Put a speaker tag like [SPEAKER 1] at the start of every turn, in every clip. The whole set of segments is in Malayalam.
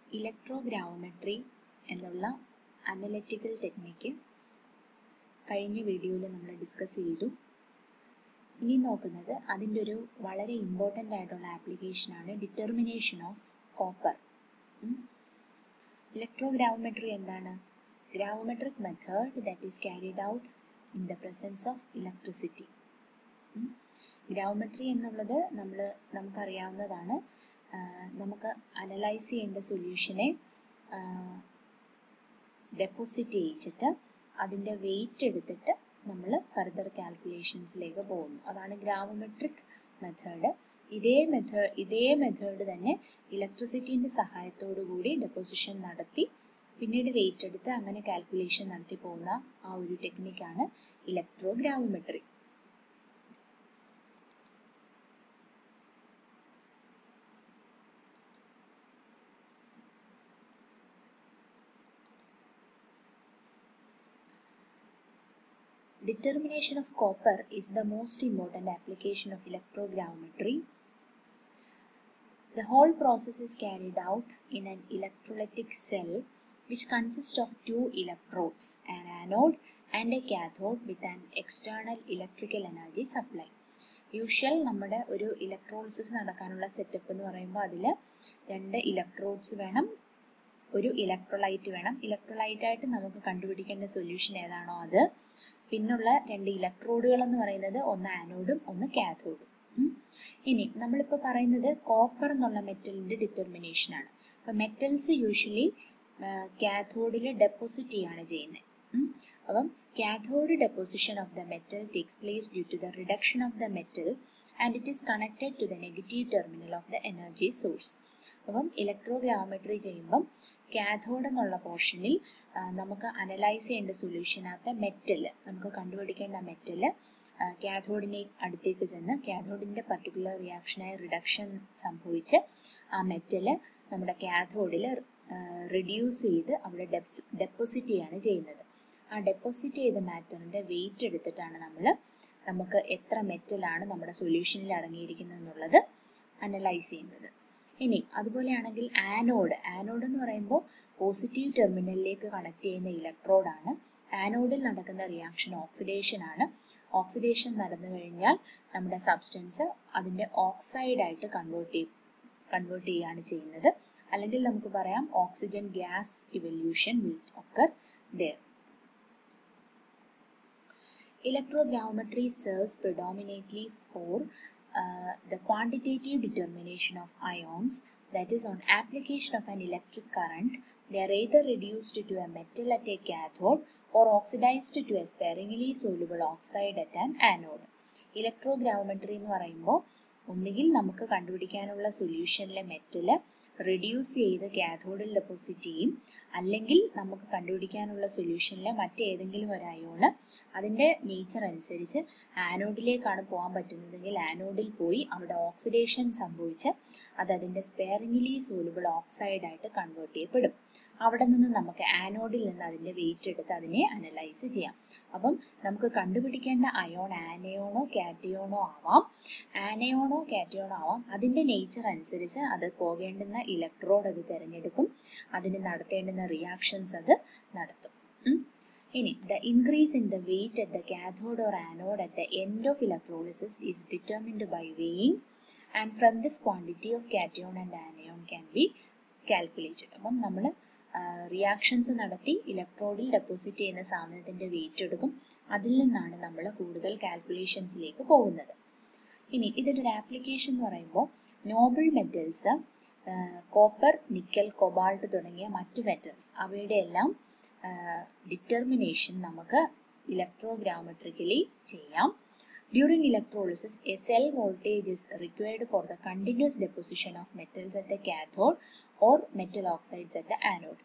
[SPEAKER 1] ഇലക്ട്രോഗ്രാവമെട്രി എന്നുള്ള അനലറ്റിക്കൽ ടെക്നിക്ക് കഴിഞ്ഞ വീഡിയോയിൽ നമ്മൾ ഡിസ്കസ് ചെയ്തു ഇനി നോക്കുന്നത് അതിൻ്റെ ഒരു വളരെ ഇമ്പോർട്ടൻ്റ് ആയിട്ടുള്ള ആപ്ലിക്കേഷനാണ് ഡിറ്റർമിനേഷൻ ഓഫ് കോപ്പർ ഇലക്ട്രോഗ്രാവമെട്രി എന്താണ് gravimetric method that is carried out in the presence of electricity gravimetry എന്നുള്ളത് നമ്മൾ നമുക്കറിയാവുന്നതാണ് നമുക്ക് അനലൈസ് ചെയ്യേണ്ട സൊല്യൂഷനെ ഡെപ്പോസിറ്റ് ചെയ്യിച്ചിട്ട് അതിൻ്റെ വെയിറ്റ് എടുത്തിട്ട് നമ്മൾ ഫർദർ കാൽക്കുലേഷൻസിലേക്ക് പോകുന്നു അതാണ് ഗ്രാവമെട്രിക് മെത്തേഡ് ഇതേ മെത്തേഡ് ഇതേ മെത്തേഡ് തന്നെ ഇലക്ട്രിസിറ്റീൻ്റെ സഹായത്തോടു കൂടി ഡെപ്പോസിഷൻ നടത്തി പിന്നീട് വെയിറ്റ് എടുത്ത് അങ്ങനെ കാൽക്കുലേഷൻ നടത്തി പോകുന്ന ആ ഒരു ടെക്നിക്കാണ് electrogravimetry Determination of copper is the most important application of electrogravimetry. The whole process is carried out in an electrolytic cell which consists of two electrodes, an anode and a cathode with an external electrical energy supply. Usual നമ്മുടെ ഒരു ഇലക്ട്രോളിസിസ് നടക്കാനുള്ള സെറ്റപ്പ് എന്ന് പറയുമ്പോൾ അതിൽ രണ്ട് ഇലക്ട്രോഡ്സ് വേണം ഒരു ഇലക്ട്രോലൈറ്റ് വേണം ഇലക്ട്രോലൈറ്റ് ആയിട്ട് നമുക്ക് കണ്ടുപിടിക്കേണ്ട സൊല്യൂഷൻ ഏതാണോ അത് പിന്നുള്ള രണ്ട് ഇലക്ട്രോഡുകൾ എന്ന് പറയുന്നത് ഒന്ന് ആനോഡും ഒന്ന് കാഥോഡും ഇനി നമ്മളിപ്പോൾ പറയുന്നത് കോപ്പർ എന്നുള്ള മെറ്റലിന്റെ ഡിറ്റർമിനേഷൻ ആണ് അപ്പൊ മെറ്റൽസ് യൂഷ്വലി കാഥോഡിൽ ഡെപ്പോസിറ്റ് ചെയ്യാണ് ചെയ്യുന്നത് അപ്പം cathode deposition of the metal takes place due to the reduction of the metal and it is connected to the negative terminal of the energy source അപ്പം ഇലക്ട്രോഗ്രാമട്രി ചെയ്യുമ്പം കാഥോഡ് എന്നുള്ള പോർഷനിൽ നമുക്ക് അനലൈസ് ചെയ്യേണ്ട സൊല്യൂഷനകത്തെ മെറ്റൽ നമുക്ക് കണ്ടുപിടിക്കേണ്ട മെറ്റൽ കാഥോഡിനെ അടുത്തേക്ക് ചെന്ന് കാഥോഡിന്റെ പർട്ടിക്കുലർ റിയാക്ഷനായ റിഡക്ഷൻ സംഭവിച്ച് ആ മെറ്റൽ നമ്മുടെ കാഥോഡിൽ റിഡ്യൂസ് ചെയ്ത് അവിടെ ഡെപ്പോസിറ്റ് ചെയ്യാണ് ചെയ്യുന്നത് ആ ഡെപ്പോസിറ്റ് ചെയ്ത മാറ്ററിന്റെ വെയിറ്റ് എടുത്തിട്ടാണ് നമ്മൾ നമുക്ക് എത്ര മെറ്റലാണ് നമ്മുടെ സൊല്യൂഷനിൽ അടങ്ങിയിരിക്കുന്നത് എന്നുള്ളത് അനലൈസ് ചെയ്യുന്നത് ഇനി അതുപോലെയാണെങ്കിൽ ആനോഡ് ആനോഡ് എന്ന് പറയുമ്പോൾ പോസിറ്റീവ് ടെർമിനലിലേക്ക് കണക്ട് ചെയ്യുന്ന ഇലക്ട്രോഡാണ് ആനോഡിൽ നടക്കുന്ന റിയാക്ഷൻ ഓക്സിഡേഷൻ ആണ് ഓക്സിഡേഷൻ നടന്നു കഴിഞ്ഞാൽ നമ്മുടെ സബ്സ്റ്റൻസ് അതിൻ്റെ ഓക്സൈഡ് ആയിട്ട് കൺവേർട്ട് ചെയ്യും കൺവേർട്ട് ചെയ്യുകയാണ് ചെയ്യുന്നത് അല്ലെങ്കിൽ നമുക്ക് പറയാം oxygen gas evolution will occur there Electrogravimetry serves predominantly for uh, the quantitative determination of ions, that is, on application of an electric current, they are either reduced to a metal at a cathode or oxidized to a sparingly soluble oxide at an anode. Electrogravimetry എന്ന് പറയുമ്പോൾ ഒന്നുകിൽ നമുക്ക് കണ്ടുപിടിക്കാനുള്ള സൊല്യൂഷനിലെ മെറ്റല് റിഡ്യൂസ് ചെയ്ത് കാഥോഡിൽ ഡെപ്പോസിറ്റ് ചെയ്യും അല്ലെങ്കിൽ നമുക്ക് കണ്ടുപിടിക്കാനുള്ള സൊല്യൂഷനിലെ മറ്റേതെങ്കിലും ഒരു അയോണ് അതിൻ്റെ നേച്ചർ അനുസരിച്ച് ആനോഡിലേക്കാണ് പോകാൻ പറ്റുന്നതെങ്കിൽ ആനോഡിൽ പോയി അവിടെ ഓക്സിഡേഷൻ സംഭവിച്ച് അത് അതിൻ്റെ സ്പെയറിംഗിലി സോലുബിൾ ഓക്സൈഡ് ആയിട്ട് കൺവേർട്ട് ചെയ്യപ്പെടും അവിടെ നിന്ന് നമുക്ക് ആനോഡിൽ നിന്ന് അതിൻ്റെ വെയിറ്റ് എടുത്ത് അതിനെ അനലൈസ് ചെയ്യാം അപ്പം നമുക്ക് കണ്ടുപിടിക്കേണ്ട അയോൺ ആനയോണോ കാറ്റയോണോ ആവാം ആനയോണോ കാറ്റയോണോ ആവാം അതിൻ്റെ നേച്ചർ അനുസരിച്ച് അത് പോകേണ്ടുന്ന ഇലക്ട്രോഡ് അത് തിരഞ്ഞെടുക്കും അതിന് നടത്തേണ്ടുന്ന റിയാക്ഷൻസ് അത് നടത്തും ഇനി the increase in the weight at the cathode or anode at the end of electrolysis is determined by weighing and from this quantity of cation and anion can be calculated അപ്പം നമ്മൾ റിയാക്ഷൻസ് നടത്തി ഇലക്ട്രോഡിൽ ഡെപ്പോസിറ്റ് ചെയ്യുന്ന സാധനത്തിൻ്റെ വെയിറ്റ് എടുക്കും അതിൽ നിന്നാണ് നമ്മൾ കൂടുതൽ കാൽക്കുലേഷൻസിലേക്ക് പോകുന്നത് ഇനി ഇതിൻ്റെ ഒരു ആപ്ലിക്കേഷൻ എന്ന് പറയുമ്പോൾ noble metals copper nickel cobalt തുടങ്ങിയ മറ്റു മെറ്റൽസ് അവയുടെ എല്ലാം ഡിറ്റർമിനേഷൻ നമുക്ക് ഇലക്ട്രോഗ്രാമട്രിക്കലി ചെയ്യാം During electrolysis, a cell voltage is required for the continuous deposition of metals at the cathode or metal oxides at the anode.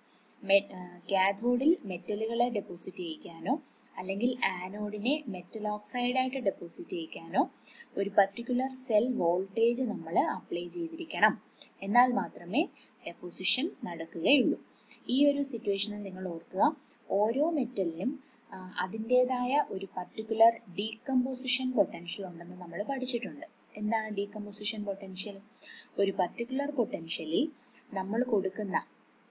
[SPEAKER 1] കാഥോഡിൽ മെറ്റലുകളെ ഡെപ്പോസിറ്റ് ചെയ്യിക്കാനോ അല്ലെങ്കിൽ ആനോഡിനെ മെറ്റൽ ഓക്സൈഡായിട്ട് ഡെപ്പോസിറ്റ് ചെയ്യിക്കാനോ ഒരു പർട്ടിക്കുലർ സെൽ വോൾട്ടേജ് നമ്മൾ അപ്ലൈ ചെയ്തിരിക്കണം എന്നാൽ മാത്രമേ ഡെപ്പോസിഷൻ നടക്കുകയുള്ളൂ ഈ ഒരു സിറ്റുവേഷനിൽ നിങ്ങൾ ഓർക്കുക ഓരോ മെറ്റലിനും അതിൻ്റെതായ ഒരു പർട്ടിക്കുലർ ഡീകമ്പോസിഷൻ പൊട്ടൻഷ്യൽ ഉണ്ടെന്ന് നമ്മൾ പഠിച്ചിട്ടുണ്ട് എന്താണ് ഡീകമ്പോസിഷൻ പൊട്ടൻഷ്യൽ ഒരു പർട്ടിക്കുലർ പൊട്ടൻഷ്യലിൽ നമ്മൾ കൊടുക്കുന്ന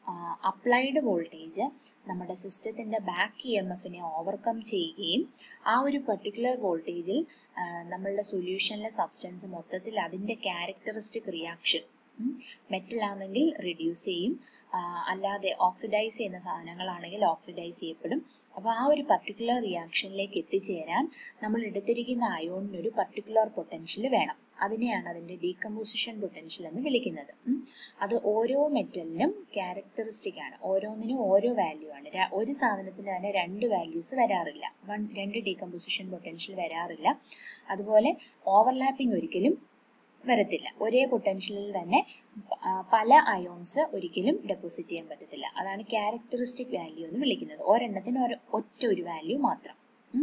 [SPEAKER 1] അപ്ലൈഡ് വോൾട്ടേജ് നമ്മുടെ സിസ്റ്റത്തിൻ്റെ ബാക്ക് ഇ എം എഫിനെ ഓവർകം ചെയ്യുകയും ആ ഒരു പർട്ടിക്കുലർ വോൾട്ടേജിൽ നമ്മളുടെ സൊല്യൂഷനിലെ സബ്സ്റ്റൻസ് മൊത്തത്തിൽ അതിൻ്റെ ക്യാരക്ടറിസ്റ്റിക് റിയാക്ഷൻ മെറ്റൽ ആണെങ്കിൽ റിഡ്യൂസ് ചെയ്യും അല്ലാതെ ഓക്സിഡൈസ് ചെയ്യുന്ന സാധനങ്ങളാണെങ്കിൽ ഓക്സിഡൈസ് ചെയ്യപ്പെടും അപ്പോൾ ആ ഒരു പർട്ടിക്കുലർ റിയാക്ഷനിലേക്ക് എത്തിച്ചേരാൻ നമ്മൾ എടുത്തിരിക്കുന്ന അയോണിന് ഒരു പർട്ടിക്കുലർ പൊട്ടൻഷ്യൽ വേണം അതിനെയാണ് അതിൻ്റെ ഡീകമ്പോസിഷൻ പൊട്ടൻഷ്യൽ എന്ന് വിളിക്കുന്നത് അത് ഓരോ മെറ്റലിനും ക്യാരക്ടറിസ്റ്റിക് ആണ് ഓരോന്നിനും ഓരോ വാല്യൂ ആണ് ഒരു സാധനത്തിന് തന്നെ രണ്ട് വാല്യൂസ് വരാറില്ല വൺ രണ്ട് ഡീകമ്പോസിഷൻ പൊട്ടൻഷ്യൽ വരാറില്ല അതുപോലെ ഓവർലാപ്പിംഗ് ഒരിക്കലും വരത്തില്ല ഒരേ പൊട്ടൻഷ്യലിൽ തന്നെ പല അയോൺസ് ഒരിക്കലും ഡെപ്പോസിറ്റ് ചെയ്യാൻ പറ്റത്തില്ല അതാണ് ക്യാരക്ടറിസ്റ്റിക് വാല്യൂ എന്ന് വിളിക്കുന്നത് ഒരെണ്ണത്തിന് ഒരു ഒറ്റ ഒരു വാല്യൂ മാത്രം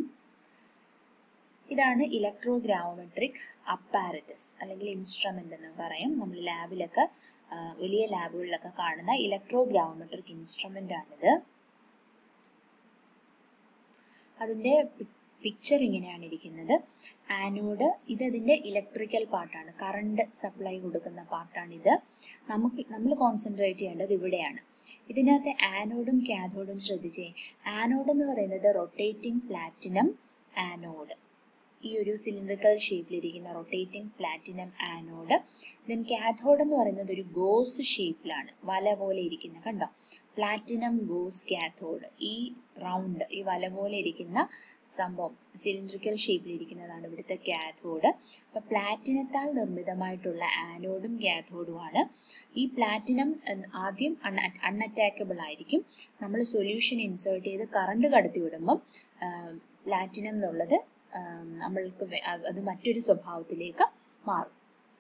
[SPEAKER 1] ഇതാണ് ഇലക്ട്രോഗ്രാവമെട്രിക് അപ്പാരറ്റസ് അല്ലെങ്കിൽ ഇൻസ്ട്രുമെന്റ് എന്ന് പറയും നമ്മൾ ലാബിലൊക്കെ വലിയ ലാബുകളിലൊക്കെ കാണുന്ന ഇലക്ട്രോഗ്രാവമെട്രിക് ഇൻസ്ട്രുമെന്റ് ആണിത് അതിന്റെ പിക്ചർ ഇങ്ങനെയാണ് ഇരിക്കുന്നത് ആനോഡ് ഇത് ഇതിന്റെ ഇലക്ട്രിക്കൽ പാർട്ടാണ് കറണ്ട് സപ്ലൈ കൊടുക്കുന്ന പാർട്ടാണ് ഇത് നമുക്ക് നമ്മൾ കോൺസെൻട്രേറ്റ് ചെയ്യേണ്ടത് ഇവിടെയാണ് ഇതിനകത്ത് ആനോഡും കാഥോഡും ശ്രദ്ധിച്ചേ ആനോഡ് എന്ന് പറയുന്നത് റൊട്ടേറ്റിംഗ് പ്ലാറ്റിനം ആനോഡ് ഈ ഒരു സിലിണ്ടറിക്കൽ ഷേപ്പിലിരിക്കുന്ന rotating platinum anode then cathode എന്ന് പറയുന്നത് ഒരു ഗോസ് ഷേപ്പിലാണ് വല പോലെ ഇരിക്കുന്ന കണ്ടോ പ്ലാറ്റിനം ഗോസ് കാഥോഡ് ഈ റൗണ്ട് ഈ വല പോലെ ഇരിക്കുന്ന സംഭവം സിലിണ്ടറിക്കൽ ഷേപ്പിലിരിക്കുന്നതാണ് ഇവിടുത്തെ കാഥോഡ് അപ്പൊ പ്ലാറ്റിനത്താൽ നിർമ്മിതമായിട്ടുള്ള ആനോഡും കാഥോഡുമാണ് ഈ പ്ലാറ്റിനം ആദ്യം അൺഅറ്റാക്കബിൾ ആയിരിക്കും നമ്മൾ സൊല്യൂഷൻ ഇൻസേർട്ട് ചെയ്ത് കറണ്ട് കടത്തി വിടുമ്പം പ്ലാറ്റിനം എന്നുള്ളത് നമ്മൾക്ക് അത് മറ്റൊരു സ്വഭാവത്തിലേക്ക് മാറും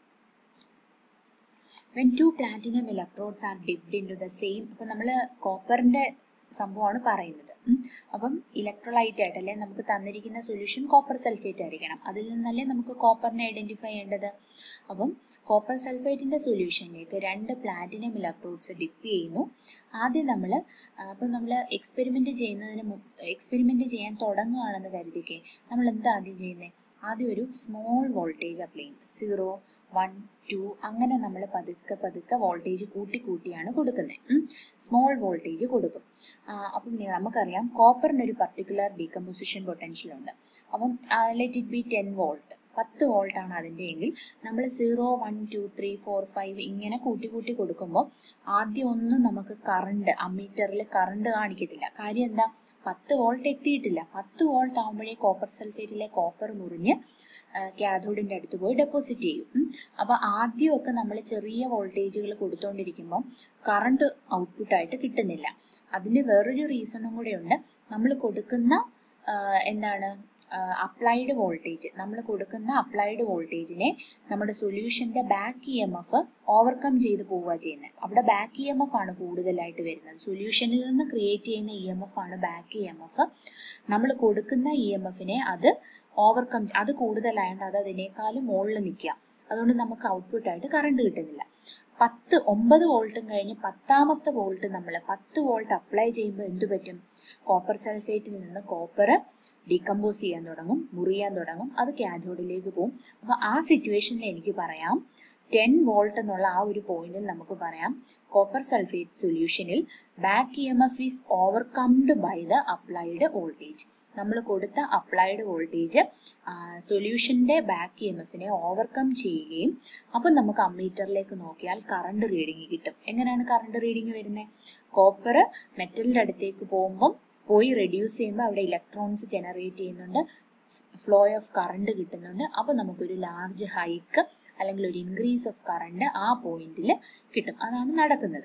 [SPEAKER 1] when two platinum electrodes are dipped into the same ഇപ്പം നമ്മൾ കോപ്പറിന്റെ സംഭവമാണ് പറയുന്നത് അപ്പം ഇലക്ട്രോലൈറ്റ് ആയിട്ട് അല്ലെ നമുക്ക് തന്നിരിക്കുന്ന സൊല്യൂഷൻ കോപ്പർ സൾഫേറ്റ് ആയിരിക്കണം അതിൽ നിന്നല്ലേ നമുക്ക് കോപ്പറിനെ ഐഡന്റിഫൈ ചെയ്യേണ്ടത് അപ്പം കോപ്പർ സൾഫേറ്റിന്റെ സൊല്യൂഷനിലേക്ക് രണ്ട് പ്ലാറ്റിനം ഇലക്ട്രോഡ്സ് ഡിപ്പ് ചെയ്യുന്നു ആദ്യം നമ്മൾ അപ്പം നമ്മൾ എക്സ്പെരിമെന്റ് ചെയ്യുന്നതിന് എക്സ്പെരിമെന്റ് ചെയ്യാൻ തുടങ്ങുകയാണെന്ന് കരുതിക്കേ നമ്മൾ എന്താ ആദ്യം ചെയ്യുന്നത് ആദ്യം ഒരു സ്മോൾ വോൾട്ടേജ് അപ്ലൈ ചെയ്യും സീറോ വൺ ടു അങ്ങനെ നമ്മൾ പതുക്കെ പതുക്കെ വോൾട്ടേജ് കൂട്ടി കൂട്ടിയാണ് കൊടുക്കുന്നത് സ്മോൾ വോൾട്ടേജ് കൊടുക്കും അപ്പം നമുക്കറിയാം കോപ്പറിന് ഒരു പർട്ടിക്കുലർ ഡീകമ്പോസിഷൻ പൊട്ടൻഷ്യൽ ഉണ്ട് അപ്പം let it be ten volt പത്ത് വോൾട്ട് ആണ് അതിൻ്റെ എങ്കിൽ നമ്മൾ zero one two three four five ഇങ്ങനെ കൂട്ടി കൂട്ടി കൊടുക്കുമ്പോൾ ആദ്യം ഒന്നും നമുക്ക് കറണ്ട് അമ്മീറ്ററിൽ കറണ്ട് കാണിക്കത്തില്ല കാര്യം എന്താ പത്ത് വോൾട്ട് എത്തിയിട്ടില്ല പത്ത് വോൾട്ട് ആകുമ്പോഴേ കോപ്പർ സൾഫേറ്റിലെ കോപ്പർ മുറിഞ്ഞ് കാഥോഡിന്റെ അടുത്ത് പോയി ഡെപ്പോസിറ്റ് ചെയ്യും അപ്പൊ ആദ്യമൊക്കെ നമ്മൾ ചെറിയ വോൾട്ടേജുകൾ കൊടുത്തോണ്ടിരിക്കുമ്പോൾ കറണ്ട് ഔട്ട്പുട്ട് ആയിട്ട് കിട്ടുന്നില്ല അതിന് വേറൊരു റീസണും കൂടെ ഉണ്ട് നമ്മൾ കൊടുക്കുന്ന എന്താണ് അപ്ലൈഡ് വോൾട്ടേജ് നമ്മൾ കൊടുക്കുന്ന അപ്ലൈഡ് വോൾട്ടേജിനെ നമ്മുടെ സൊല്യൂഷന്റെ back E M F overcome ചെയ്ത് പോവുക ചെയ്യുന്നത് അവിടെ ബാക്ക് ഇ എം എഫ് ആണ് കൂടുതലായിട്ട് വരുന്നത് സൊല്യൂഷനിൽ നിന്ന് ക്രിയേറ്റ് ചെയ്യുന്ന ഇ എം എഫ് ആണ് ബാക്ക് ഇ എം എഫ് നമ്മൾ കൊടുക്കുന്ന ഇ എം എഫിനെ അത് ഓവർകം അത് കൂടുതലായതുകൊണ്ട് അത് അതിനേക്കാളും മുകളിൽ നിൽക്കുക അതുകൊണ്ട് നമുക്ക് ഔട്ട്പുട്ട് ആയിട്ട് കറണ്ട് കിട്ടുന്നില്ല പത്ത് ഒമ്പത് വോൾട്ടും കഴിഞ്ഞ് പത്താമത്തെ വോൾട്ട് നമ്മൾ പത്ത് വോൾട്ട് അപ്ലൈ ചെയ്യുമ്പോൾ എന്തു പറ്റും കോപ്പർ സൾഫേറ്റിൽ നിന്ന് കോപ്പർ ഡീകമ്പോസ് ചെയ്യാൻ തുടങ്ങും മുറിയാൻ തുടങ്ങും അത് കാഥോഡിലേക്ക് പോകും അപ്പൊ ആ സിറ്റുവേഷനിൽ എനിക്ക് പറയാം ടെൻ വോൾട്ട് എന്നുള്ള ആ ഒരു പോയിന്റിൽ നമുക്ക് പറയാം കോപ്പർ സൾഫേറ്റ് സൊല്യൂഷനിൽ back E M F is overcomed by the applied voltage നമ്മൾ കൊടുത്ത അപ്ലൈഡ് വോൾട്ടേജ് സൊല്യൂഷന്റെ ബാക്ക് ഇ എം എഫിനെ ഓവർകം ചെയ്യുകയും അപ്പം നമുക്ക് അമ്മീറ്ററിലേക്ക് നോക്കിയാൽ കറണ്ട് റീഡിങ് കിട്ടും എങ്ങനെയാണ് കറണ്ട് റീഡിങ് വരുന്നത് കോപ്പർ മെറ്റലിന്റെ അടുത്തേക്ക് പോകുമ്പം പോയി റെഡ്യൂസ് ചെയ്യുമ്പോൾ അവിടെ ഇലക്ട്രോൺസ് ജനറേറ്റ് ചെയ്യുന്നുണ്ട് ഫ്ലോ ഓഫ് കറണ്ട് കിട്ടുന്നുണ്ട് അപ്പോൾ നമുക്കൊരു ലാർജ് ഹൈക്ക് അല്ലെങ്കിൽ ഒരു ഇൻക്രീസ് ഓഫ് കറണ്ട് ആ പോയിന്റിൽ കിട്ടും അതാണ് നടക്കുന്നത്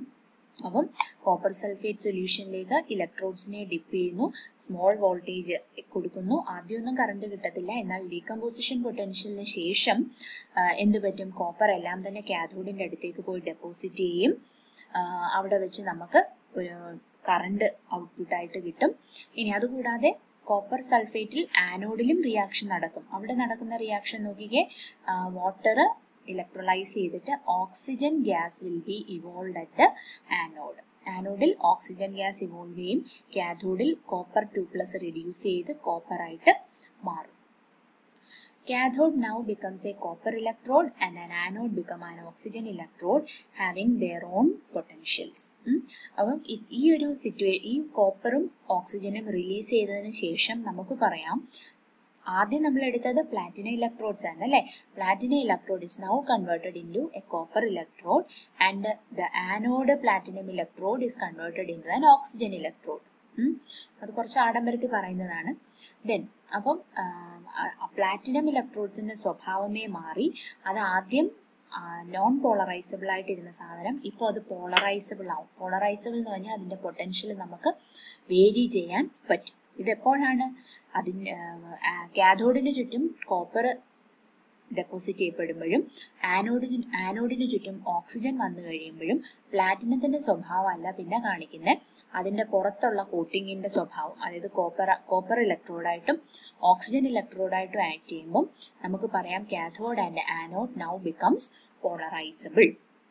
[SPEAKER 1] അപ്പം കോപ്പർ സൾഫേറ്റ് സൊല്യൂഷനിലേക്ക് ഇലക്ട്രോഡ്സിനെ ഡിപ്പ് ചെയ്യുന്നു സ്മോൾ വോൾട്ടേജ് കൊടുക്കുന്നു ആദ്യമൊന്നും കറണ്ട് കിട്ടത്തില്ല എന്നാൽ ഡീകമ്പോസിഷൻ പൊട്ടൻഷ്യലിന് ശേഷം എന്ത് പറ്റും കോപ്പർ എല്ലാം തന്നെ കാഥോഡിന്റെ അടുത്തേക്ക് പോയി ഡെപ്പോസിറ്റ് ചെയ്യും അവിടെ വെച്ച് നമുക്ക് ഒരു കറണ്ട് ഔട്ട്പുട്ട് ആയിട്ട് കിട്ടും ഇനി അതുകൂടാതെ കോപ്പർ സൾഫേറ്റിൽ ആനോഡിലും റിയാക്ഷൻ നടക്കും അവിടെ നടക്കുന്ന റിയാക്ഷൻ നോക്കിക്കേ വാട്ടർ ഇലക്ട്രോലൈസ് ചെയ്തിട്ട് oxygen gas will be evolve at anode ആനോഡിൽ ഓക്സിജൻ ഗ്യാസ് ഇവോൾവ് ചെയ്യും കാഥോഡിൽ കോപ്പർ ടു പ്ലസ് റിഡ്യൂസ് ചെയ്ത് കോപ്പർ ആയിട്ട് മാറും Cathode now becomes a copper electrode and an anode become an oxygen electrode having their own potentials. ഉം. അപ്പം ഇ- ഈ ഒരു സിറ്റുവേ ഈ കോപ്പറും ഓക്സിജനും റിലീസ് ചെയ്തതിന് ശേഷം നമുക്ക് പറയാം ആദ്യം നമ്മൾ എടുത്തത് പ്ലാറ്റിനം ഇലക്ട്രോഡ്സ് ആണ് അല്ലേ platinum electrode is now converted into a copper electrode and the anode platinum electrode is converted into an oxygen electrode അത് കുറച്ച് ആഡംബരത്തിൽ പറയുന്നതാണ് ദെൻ അപ്പം പ്ലാറ്റിനം ഇലക്ട്രോഡ്സിന്റെ സ്വഭാവമേ മാറി അത് ആദ്യം നോൺ പോളറൈസബിൾ ആയിട്ടിരുന്ന സാധനം ഇപ്പോൾ അത് പോളറൈസബിൾ ആവും പോളറൈസബിൾ എന്ന് പറഞ്ഞാൽ അതിന്റെ പൊട്ടൻഷ്യൽ നമുക്ക് വേരി ചെയ്യാൻ പറ്റും ഇത് എപ്പോഴാണ് അതിന് കാഥോഡിന് ചുറ്റും കോപ്പർ ഡെപ്പോസിറ്റ് ചെയ്യപ്പെടുമ്പോഴും ആനോഡിന് ആനോഡിന് ചുറ്റും ഓക്സിജൻ വന്നു കഴിയുമ്പോഴും പ്ലാറ്റിനത്തിന്റെ സ്വഭാവം അല്ല പിന്നെ കാണിക്കുന്നത് അതിന്റെ പുറത്തുള്ള കോട്ടിങ്ങിന്റെ സ്വഭാവം അതായത് കോപ്പർ കോപ്പർ ഇലക്ട്രോഡായിട്ടും ഓക്സിജൻ ഇലക്ട്രോഡായിട്ടും ആക്ട് ചെയ്യുമ്പോൾ നമുക്ക് പറയാം cathode and anode now becomes polarisable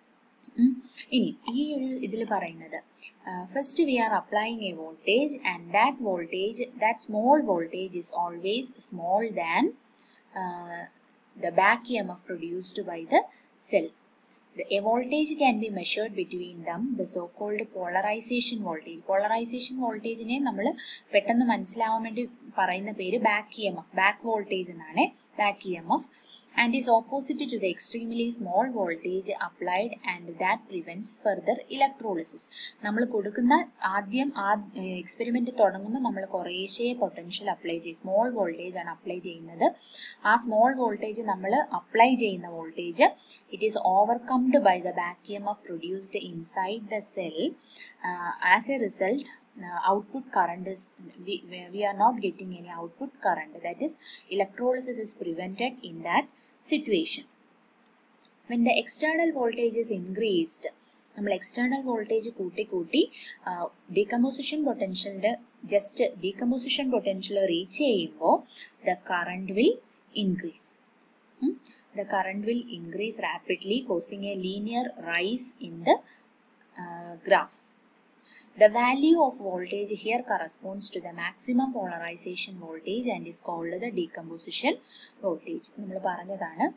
[SPEAKER 1] ഇനി ഈ ഒരു ഇതിൽ പറയുന്നത് first we are applying a voltage and that voltage that small voltage is always small than the back EMF produced by the cell. The a voltage can be measured between them, the so-called polarization voltage. Polarization voltage നെ നമ്മൾ പെട്ടെന്ന് മനസ്സിലാവാൻ വേണ്ടി പറയുന്ന പേര് back E M F back voltage എന്നാണ് back E M F and is opposite to the extremely small voltage applied and that prevents further electrolysis നമ്മൾ കൊടുക്കുന്ന ആദ്യം ആ എക്സ്പെരിമെന്റ് തുടങ്ങുമ്പോൾ നമ്മൾ കുറേശ്ശേ പൊട്ടൻഷ്യൽ അപ്ലൈ ചെയ്യും സ്മോൾ വോൾട്ടേജ് ആണ് അപ്ലൈ ചെയ്യുന്നത് ആ സ്മോൾ വോൾട്ടേജ് നമ്മൾ അപ്ലൈ ചെയ്യുന്ന voltage it is overcomed by the back E M F produced inside the cell as a result uh, output current is we, we are not getting any output current that is electrolysis is prevented in that situation when the external voltage is increased നമ്മൾ എക്സ്റ്റേണൽ വോൾട്ടേജ് കൂട്ടി കൂട്ടി ഡീകമ്പോസിഷൻ പൊട്ടൻഷ്യലിന്റെ ജസ്റ്റ് ഡീകമ്പോസിഷൻ പൊട്ടൻഷ്യൽ റീച്ച് ചെയ്യുമ്പോൾ the current will increase the current will increase rapidly causing a linear rise in the graph The value of voltage here corresponds to the maximum polarization voltage and is called the decomposition voltage. നമ്മൾ പറഞ്ഞതാണ്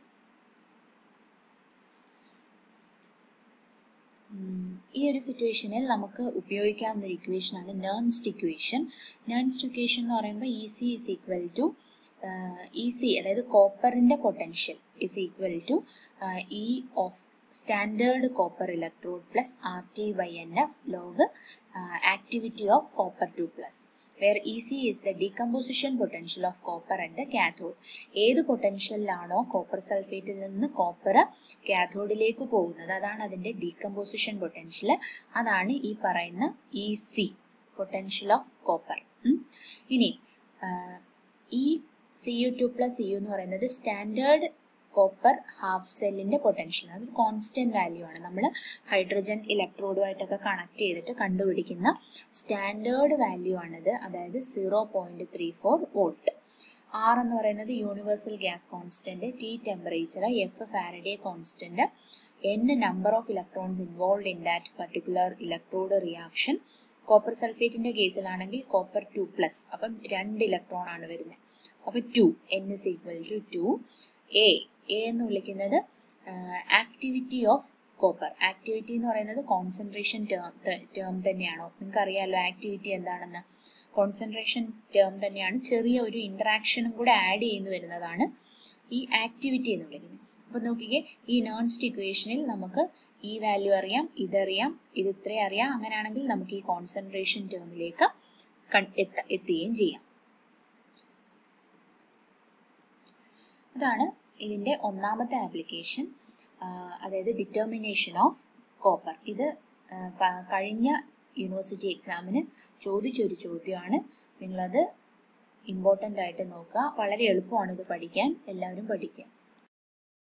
[SPEAKER 1] ഈ ഒരു സിറ്റുവേഷനിൽ നമുക്ക് ഉപയോഗിക്കാവുന്ന ഒരു ഇക്വേഷൻ ആണ് നേൺസ്റ്റ് ഇക്വേഷൻ നേൺസ്റ്റ് ഇക്വേഷൻ എന്ന് പറയുമ്പോൾ E C is equal to E C അതായത് കോപ്പറിന്റെ potential is equal to E of standard copper electrode plus R T by N F log activity of copper 2 plus where EC is the decomposition potential of copper at the cathode ഏത് പൊട്ടൻഷ്യലിലാണോ കോപ്പർ സൾഫേറ്റിൽ നിന്ന് കോപ്പർ കാഥോഡിലേക്ക് പോകുന്നത് അതാണ് അതിന്റെ ഡീകമ്പോസിഷൻ പൊട്ടൻഷ്യൽ അതാണ് ഈ പറയുന്ന E C potential of copper ഇനി ഈ C U two plus C U എന്ന് പറയുന്നത് സ്റ്റാൻഡേർഡ് കോപ്പർ ഹാഫ് സെല്ലിന്റെ പൊട്ടൻഷ്യൽ അത് കോൺസ്റ്റന്റ് വാല്യൂ ആണ് നമ്മൾ ഹൈഡ്രജൻ ഇലക്ട്രോഡുമായിട്ടൊക്കെ കണക്ട് ചെയ്തിട്ട് കണ്ടുപിടിക്കുന്ന സ്റ്റാൻഡേർഡ് വാല്യൂ ആണിത് അതായത് zero point three four volt R എന്ന് പറയുന്നത് universal gas constant T temperature F Faraday constant N number of electrons involve in that particular electrode reaction copper സൾഫേറ്റിന്റെ കേസിലാണെങ്കിൽ കോപ്പർ ടു പ്ലസ് അപ്പം രണ്ട് ഇലക്ട്രോൺ ആണ് വരുന്നത് അപ്പം two N is equal to two A A എന്ന് വിളിക്കുന്നത് ആക്ടിവിറ്റി ഓഫ് കോപ്പർ ആക്ടിവിറ്റി എന്ന് പറയുന്നത് കോൺസെൻട്രേഷൻ ടേം ടേം തന്നെയാണോ നിങ്ങൾക്ക് അറിയാമല്ലോ ആക്ടിവിറ്റി എന്താണെന്ന് കോൺസെൻട്രേഷൻ ടേം തന്നെയാണ് ചെറിയ ഒരു ഇന്ററാക്ഷനും കൂടെ ആഡ് ചെയ്യുന്നു വരുന്നതാണ് ഈ ആക്ടിവിറ്റി എന്ന് വിളിക്കുന്നത് അപ്പൊ നോക്കിക്കേ ഈ നോൺസ്റ്റ് ഇക്വേഷനിൽ നമുക്ക് ഈ വാല്യൂ അറിയാം ഇതറിയാം ഇത് ഇത്രയും അറിയാം അങ്ങനെയാണെങ്കിൽ നമുക്ക് ഈ കോൺസെൻട്രേഷൻ ടേമിലേക്ക് എത്തുകയും ചെയ്യാം അതാണ് ഇതിന്റെ ഒന്നാമത്തെ ആപ്ലിക്കേഷൻ അതായത് ഡിറ്റർമിനേഷൻ ഓഫ് കോപ്പർ ഇത് കഴിഞ്ഞ യൂണിവേഴ്സിറ്റി എക്സാമിന് ചോദിച്ചൊരു ചോദ്യമാണ് നിങ്ങളത് ഇമ്പോർട്ടൻ്റ് ആയിട്ട് നോക്കുക വളരെ എളുപ്പമാണ് ഇത് പഠിക്കാൻ എല്ലാവരും പഠിക്കുക